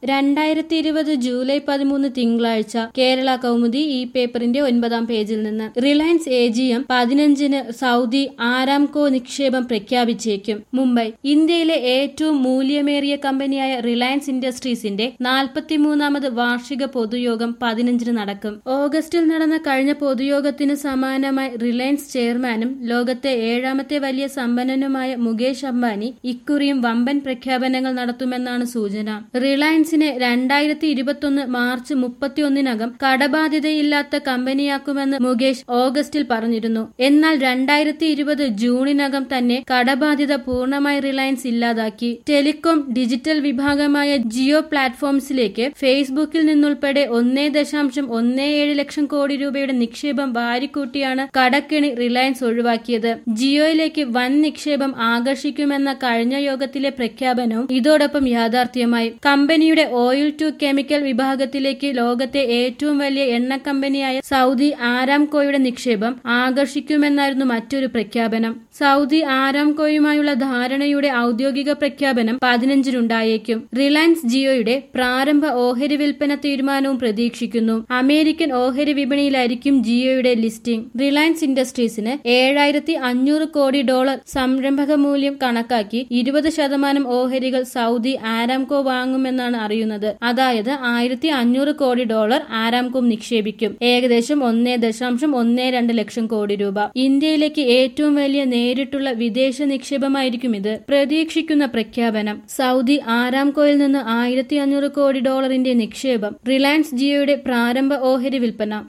രണ്ടായിരത്തി ഇരുപത് ജൂലൈ പതിമൂന്ന് തിങ്കളാഴ്ച കേരള കൗമുദി ഈ പേപ്പറിന്റെ ഒൻപതാം പേജിൽ നിന്ന് റിലയൻസ് എ ജി എം പതിനഞ്ചിന് സൗദി ആരാംകോ നിക്ഷേപം പ്രഖ്യാപിച്ചേക്കും മുംബൈ ഇന്ത്യയിലെ ഏറ്റവും മൂല്യമേറിയ കമ്പനിയായ റിലയൻസ് ഇൻഡസ്ട്രീസിന്റെ നാൽപ്പത്തിമൂന്നാമത് വാർഷിക പൊതുയോഗം പതിനഞ്ചിന് നടക്കും ഓഗസ്റ്റിൽ നടന്ന കഴിഞ്ഞ പൊതുയോഗത്തിന് സമാനമായി റിലയൻസ് ചെയർമാനും ലോകത്തെ ഏഴാമത്തെ വലിയ സമ്പന്നനുമായ മുകേഷ് അംബാനി ഇക്കുറിയും വമ്പൻ പ്രഖ്യാപനങ്ങൾ നടത്തുമെന്നാണ് സൂചന റിലയൻസിനെ രണ്ടായിരത്തി ഇരുപത്തൊന്ന് മാർച്ച് മുപ്പത്തിയൊന്നിനകം കടബാധ്യതയില്ലാത്ത കമ്പനിയാക്കുമെന്ന് മുകേഷ് ഓഗസ്റ്റിൽ പറഞ്ഞിരുന്നു എന്നാൽ രണ്ടായിരത്തി ഇരുപത് ജൂണിനകം തന്നെ കടബാധ്യത പൂർണ്ണമായി റിലയൻസ് ഇല്ലാതാക്കി ടെലികോം ഡിജിറ്റൽ വിഭാഗമായ ജിയോ പ്ലാറ്റ്ഫോംസിലേക്ക് ഫേസ്ബുക്കിൽ നിന്നുൾപ്പെടെ ഒന്നേ ദശാംശം ഒന്നേ ഏഴ് ലക്ഷം കോടി രൂപയുടെ നിക്ഷേപം വാരിക്കൂട്ടിയാണ് കടക്കിണി റിലയൻസ് ഒഴിവാക്കിയത് ജിയോയിലേക്ക് വൻ നിക്ഷേപം ആകർഷിക്കുമെന്ന കഴിഞ്ഞ യോഗത്തിലെ പ്രഖ്യാപനവും ഇതോടൊപ്പം യാഥാർത്ഥ്യമായി കമ്പനിയുടെ ഓയിൽ ടു കെമിക്കൽ വിഭാഗത്തിലേക്ക് ലോകത്തെ ഏറ്റവും വലിയ എണ്ണ കമ്പനിയായ സൗദി ആരാംകോയുടെ നിക്ഷേപം ആകർഷിക്കുമെന്നായിരുന്നു മറ്റൊരു പ്രഖ്യാപനം സൗദി ആരാംകോയുമായുള്ള ധാരണയുടെ ഔദ്യോഗിക പ്രഖ്യാപനം പതിനഞ്ചിനുണ്ടായേക്കും റിലയൻസ് ജിയോയുടെ പ്രാരംഭ ഓഹരി വിൽപ്പന തീരുമാനവും പ്രതീക്ഷിക്കുന്നു അമേരിക്കൻ ഓഹരി വിപണിയിലായിരിക്കും ജിയോയുടെ ലിസ്റ്റിംഗ് റിലയൻസ് ഇൻഡസ്ട്രീസിന് ഏഴായിരത്തി അഞ്ഞൂറ് കോടി ഡോളർ സംരംഭക മൂല്യം കണക്കാക്കി ഇരുപത് ശതമാനം ഓഹരികൾ സൗദി ആരാംകോ വാങ്ങുമെന്നാണ് അറിയുന്നത് അതായത് ആയിരത്തി അഞ്ഞൂറ് കോടി ഡോളർ ആരാംകോ നിക്ഷേപിക്കും ഏകദേശം ഒന്നേ ദശാംശം ഒന്നേ രണ്ട് ലക്ഷം കോടി രൂപ ഇന്ത്യയിലേക്ക് ഏറ്റവും വലിയ നേരിട്ടുള്ള വിദേശ നിക്ഷേപമായിരിക്കും ഇത് പ്രതീക്ഷിക്കുന്ന പ്രഖ്യാപനം സൗദി ആരാംകോയിൽ നിന്ന് ആയിരത്തി അഞ്ഞൂറ് കോടി ഡോളറിന്റെ നിക്ഷേപം റിലയൻസ് ജിയോയുടെ പ്രാരംഭ ഓഹരി വിൽപ്പന